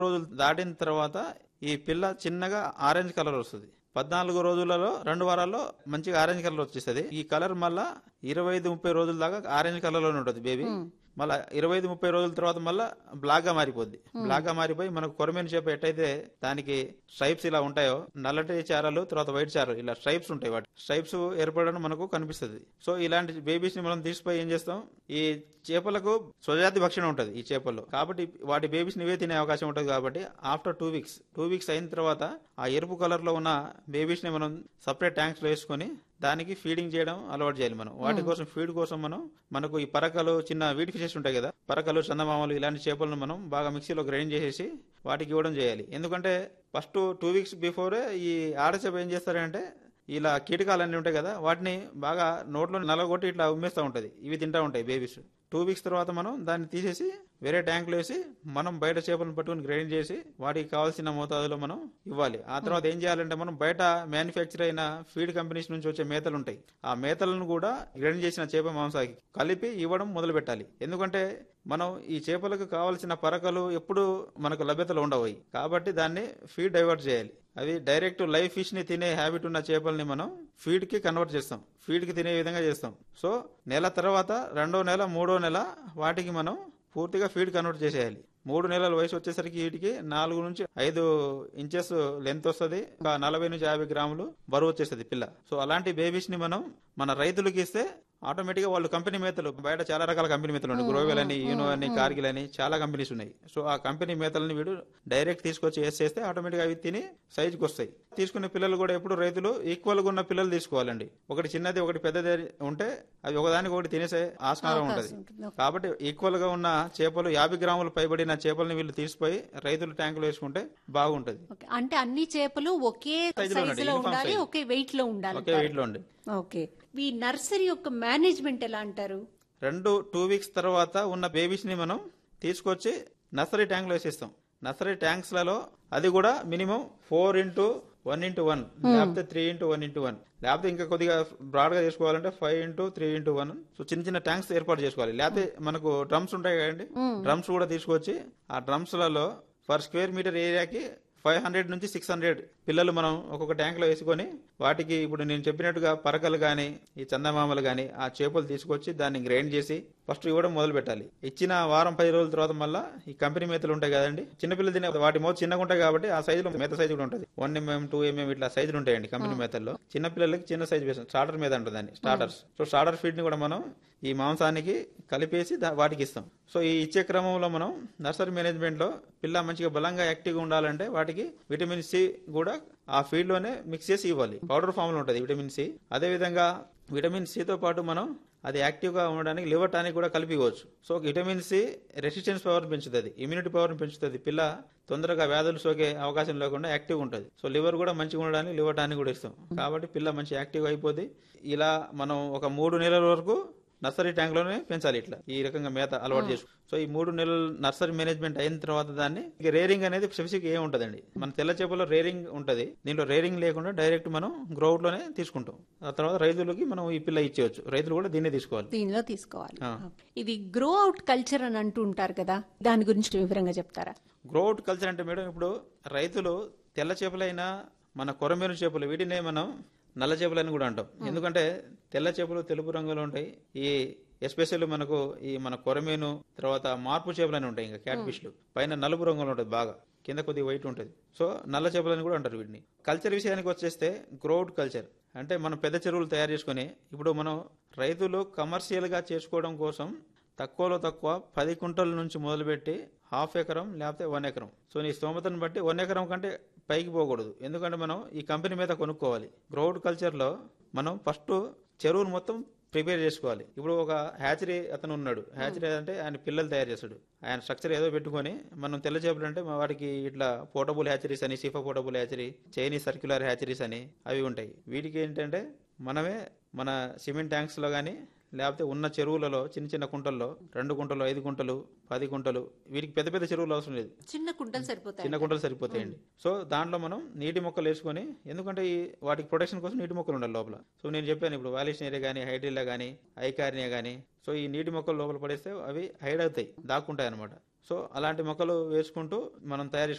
రోజులు దాటిన తర్వాత ఈ పిల్ల చిన్నగా ఆరెంజ్ కలర్ వస్తుంది పద్నాలుగు రోజులలో రెండు వారాల్లో మంచిగా ఆరెంజ్ కలర్ వచ్చేస్తుంది ఈ కలర్ మళ్ళా ఇరవై ఐదు ముప్పై రోజుల దాకా ఆరెంజ్ కలర్ లోనే ఉంటుంది బేబీ మళ్ళా ఇరవై ఐదు ముప్పై రోజుల తర్వాత మళ్ళా బ్లాక్ గా మారిపోద్ది బ్లాక్ గా మారిపోయి మనకు కొరమేను చేప ఎట్టయితే దానికి స్ట్రైప్స్ ఇలా ఉంటాయో నల్లటి చారలు తర్వాత వైట్ చారలు ఇలా స్ట్రైప్స్ ఉంటాయి వాటి స్ట్రైప్స్ ఏర్పడడం మనకు కనిపిస్తుంది సో ఇలాంటి బేబీస్ ని మనం తీసుకుపోయి ఏం చేస్తాం ఈ చేపలకు స్వజాతి భక్షణ ఉంటుంది ఈ చేపల్లో కాబట్టి వాటి బేబీస్ నివే తినే అవకాశం ఉంటుంది కాబట్టి after two weeks two weeks అయిన తర్వాత ఆ ఎరుపు కలర్ లో ఉన్న బేబీస్ ని మనం సపరేట్ ట్యాంక్స్ లో వేసుకొని దానికి ఫీడింగ్ చేయడం అలవాటు చేయాలి మనం వాటి కోసం ఫీడ్ కోసం మనం మనకు ఈ పరకలు చిన్న వీటి ఫిషెస్ ఉంటాయి కదా పరకలు చందమామలు ఇలాంటి చేపలను మనం బాగా మిక్సీలో గ్రైండ్ చేసేసి వాటికి ఇవ్వడం చేయాలి ఎందుకంటే ఫస్ట్ టూ వీక్స్ బిఫోరే ఈ ఆడచేప ఏం చేస్తారంటే ఇలా కీటకాలు అన్నీ ఉంటాయి కదా వాటిని బాగా నోట్లో నలగొట్టి ఇట్లా ఉమ్మేస్తూ ఉంటుంది ఇవి తింటా ఉంటాయి బేబీస్ టూ వీక్స్ తర్వాత మనం దాన్ని తీసేసి వేరే ట్యాంకులో వేసి మనం బయట చేపలను పట్టుకుని గ్రైండ్ చేసి వాటికి కావాల్సిన మోతాదులో మనం ఇవ్వాలి ఆ తర్వాత ఏం చేయాలంటే మనం బయట మ్యానుఫ్యాక్చర్ అయిన ఫీడ్ కంపెనీస్ నుంచి వచ్చే మేతలు ఉంటాయి ఆ మేతలను కూడా గ్రైండ్ చేసిన చేప మాంసాకి కలిపి ఇవ్వడం మొదలు పెట్టాలి ఎందుకంటే మనం ఈ చేపలకు కావాల్సిన పరకలు ఎప్పుడు మనకు లభ్యతలో ఉండవు అవి. కాబట్టి దాన్ని ఫీడ్ డైవర్ట్ చేయాలి అవి డైరెక్ట్ లైవ్ ఫిష్ ని తినే హ్యాబిట్ ఉన్న చేపల్ని మనం ఫీడ్ కి కన్వర్ట్ చేస్తాం ఫీడ్ కి తినే విధంగా చేస్తాం సో నెల తర్వాత రెండో నెల మూడో నెల వాటికి మనం పూర్తిగా ఫీడ్ కన్వర్ట్ చేసేయాలి మూడు నెలల వయసు వచ్చేసరికి వీటికి నాలుగు నుంచి ఐదు ఇంచెస్ లెంత్ వస్తుంది ఒక నలభై నుంచి యాభై గ్రాములు బరువు వచ్చేస్తుంది పిల్ల సో అలాంటి బేబీస్ ని మనం మన రైతులకి ఇస్తే ఆటోమేటిక్ గా వాళ్ళు కంపెనీ మేతలు బయట చాలా రకాల కంపెనీ మేతలు ఉన్నాయి గ్రోవెల్ అని యూనో అని కార్గిల్ అని చాలా కంపెనీస్ ఉన్నాయి సో ఆ కంపెనీ మేతలని వీడు డైరెక్ట్ తీసుకొచ్చి వేసేస్తే ఆటోమేటిక్ గా అవి తిని సైజుకి వస్తాయి తీసుకునే పిల్లలు కూడా ఎప్పుడు రైతులు ఈక్వల్ గా ఉన్న పిల్లలు తీసుకోవాలండి ఒకటి చిన్నది ఒకటి పెద్దది ఉంటే అవి ఒకదానికి ఒకటి తినేసే ఆస్కారం ఉంటుంది కాబట్టి ఈక్వల్ గా ఉన్న చేపలు యాభై గ్రాములు పైబడిన చేపల్ని వీళ్ళు తీసిపోయి రైతులు ట్యాంకులు వేసుకుంటే బాగుంటది ఓకే. అంటే అన్ని చేపలు ఒకే Size లో ఉండాలి, సైజులో uniform ఉండాలి size. ఒకే వెయిట్ లో ఉండాలి ఒకే వెయిట్ లో ఉండి ఓకే ఈ నర్సరీ యొక్క మేనేజ్మెంట్ ఎలా అంటారు రెండు టూ వీక్స్ తర్వాత ఉన్న బేబీస్ ని మనం తీసుకొచ్చి నర్సరీ ట్యాంక్ లో వేసేస్తాం నర్సరీ ట్యాంక్స్ లలో అది కూడా minimum four into one into one లేకపోతే three into one into one లేకపోతే ఇంకా కొద్దిగా బ్రాడ్ గా చేసుకోవాలంటే five into three into one so చిన్న చిన్న ట్యాంక్స్ ఏర్పాటు చేసుకోవాలి లేకపోతే మనకు డ్రమ్స్ ఉంటాయి కదండి డ్రమ్స్ కూడా తీసుకొచ్చి ఆ డ్రమ్స్ లలో పర్ స్క్వేర్ మీటర్ ఏరియాకి ఫైవ్ హండ్రెడ్ నుంచి సిక్స్ హండ్రెడ్ పిల్లలు మనం ఒక్కొక్క ట్యాంక్ లో వేసుకొని వాటికి ఇప్పుడు నేను చెప్పినట్టుగా పరకలు గాని ఈ చందమామలు గాని ఆ చేపలు తీసుకొచ్చి దాన్ని గ్రైండ్ చేసి ఫస్ట్ ఇవ్వడం మొదలు పెట్టాలి ఇచ్చిన వారం పది రోజుల తర్వాత మళ్ళా ఈ కంపెనీ మేతలు ఉంటాయి కదండి చిన్నపిల్లలు తినే వాటి మోత చిన్నగా ఉంటాయి కాబట్టి ఆ సైజులో మేత సైజు కూడా ఉంటుంది వన్ ఎంఎం టూ ఎంఎం ఇట్లా సైజులు ఉంటాయండి కంపెనీ మేతల్లో చిన్న పిల్లలకి చిన్న సైజు వేస్తాం స్టార్టర్ మీద ఉంటుంది దాన్ని స్టార్టర్స్ సో స్టార్టర్ ఫీడ్ ని కూడా మనం ఈ మాంసానికి కలిపేసి దా- వాటికి ఇస్తాం సో ఈ ఇచ్చే క్రమంలో మనం నర్సరీ మేనేజ్మెంట్ లో పిల్ల మంచిగా బలంగా యాక్టివ్ గా ఉండాలంటే వాటికి విటమిన్ సి కూడా ఆ ఫీడ్ లోనే మిక్స్ చేసి ఇవ్వాలి పౌడర్ ఫామ్ లో ఉంటుంది విటమిన్ సి అదే విధంగా విటమిన్ సితో పాటు మనం అది యాక్టివ్ గా ఉండడానికి లివర్ టానిక్ కూడా కలిపి ఇవ్వచ్చు so vitamin C resistance power పెంచుతుంది ఇమ్యూనిటీ పవర్ పెంచుతుంది పిల్ల తొందరగా వ్యాధులు సోకే అవకాశం లేకుండా యాక్టివ్ ఉంటుంది సో లివర్ కూడా మంచిగా ఉండడానికి లివర్ టానిక్ కూడా ఇస్తాం కాబట్టి పిల్ల మంచి యాక్టివ్ అయిపోద్ది ఇలా మనం ఒక మూడు నెలల వరకు నర్సరీ ట్యాంక్ లోనే పెంచాలి ఇట్లా ఈ రకంగా మేత అలవాటు చేసుకో సో ఈ మూడు నెలలు నర్సరీ మేనేజ్మెంట్ అయిన తర్వాత దాన్ని ఇక రేరింగ్ అనేది స్పెసిఫిక్ ఏం ఉంటదండి మన తెల్ల చేపలో రేరింగ్ ఉంటది దీంట్లో రేరింగ్ లేకుండా డైరెక్ట్ మనం గ్రౌట్ లోనే తీసుకుంటాం ఆ తర్వాత రైతులకి మనం ఈ పిల్ల ఇచ్చేయచ్చు రైతులు కూడా దీన్నే తీసుకోవాలి దీనిలో తీసుకోవాలి ఆ. ఇది గ్రో అవుట్ కల్చర్ అని అంటూ ఉంటారు కదా దాని గురించి వివరంగా చెప్తారా గ్రోఅవుట్ కల్చర్ అంటే మేడం ఇప్పుడు రైతులు తెల్ల చేపలైనా మన కొరమేరు చేపలు వీటినే మనం నల్ల చేపలని కూడా అంటాం ఎందుకంటే తెల్ల చేపలు తెలుపు రంగులో ఉంటాయి ఈ ఎస్పెషల్లీ మనకు ఈ మన కొరమేను తర్వాత మార్పు చేపలని ఉంటాయి ఇంకా క్యాట్ ఫిష్లు పైన నలుపు రంగులో ఉంటుంది బాగా కింద కొద్దిగా వైట్ ఉంటుంది సో నల్ల చేపలని కూడా అంటారు వీటిని కల్చర్ విషయానికి వచ్చేస్తే గ్రోఅవుట్ కల్చర్ అంటే మనం పెద్ద చెరువులు తయారు చేసుకొని ఇప్పుడు మనం రైతులు కమర్షియల్ గా చేసుకోవడం కోసం తక్కువలో తక్కువ పది కుంటల నుంచి మొదలుపెట్టి హాఫ్ ఎకరం లేకపోతే వన్ ఎకరం సో నీ స్తోమతను బట్టి వన్ ఎకరం కంటే పైకి పోకూడదు ఎందుకంటే మనం ఈ కంపెనీ మీద కొనుక్కోవాలి గ్రౌడ్ కల్చర్లో మనం ఫస్ట్ చెరువును మొత్తం ప్రిపేర్ చేసుకోవాలి ఇప్పుడు ఒక హ్యాచరీ అతను ఉన్నాడు హ్యాచరీ అంటే ఆయన పిల్లలు తయారు చేస్తాడు ఆయన స్ట్రక్చర్ ఏదో పెట్టుకొని మనం తెల్ల చేపలు అంటే మా వాడికి ఇట్లా పోర్టబుల్ హ్యాచరీస్ అని సిఫా portable hatchery Chinese circular hatcheries అని అవి ఉంటాయి వీటికి ఏంటంటే మనమే మన సిమెంట్ ట్యాంక్స్ లో కానీ లేకపోతే ఉన్న చెరువులలో చిన్న చిన్న కుంటల్లో రెండు కుంటలు ఐదు కుంటలు పది కుంటలు వీటికి పెద్ద పెద్ద చెరువులు అవసరం లేదు చిన్న కుంటలు సరిపోతాయి చిన్న కుంటలు సరిపోతాయండి సో దాంట్లో మనం నీటి మొక్కలు వేసుకొని ఎందుకంటే ఈ వాటికి ప్రొటెక్షన్ కోసం నీటి మొక్కలు ఉండాలి లోపల సో నేను చెప్పాను ఇప్పుడు వాలిషనేరియా కానీ హైడ్రిల్లా కానీ ఐకార్నియా కానీ సో ఈ నీటి మొక్కలు లోపల పడేస్తే అవి హైడ్ అవుతాయి దాక్కుంటాయి అనమాట సో అలాంటి మొక్కలు వేసుకుంటూ మనం తయారు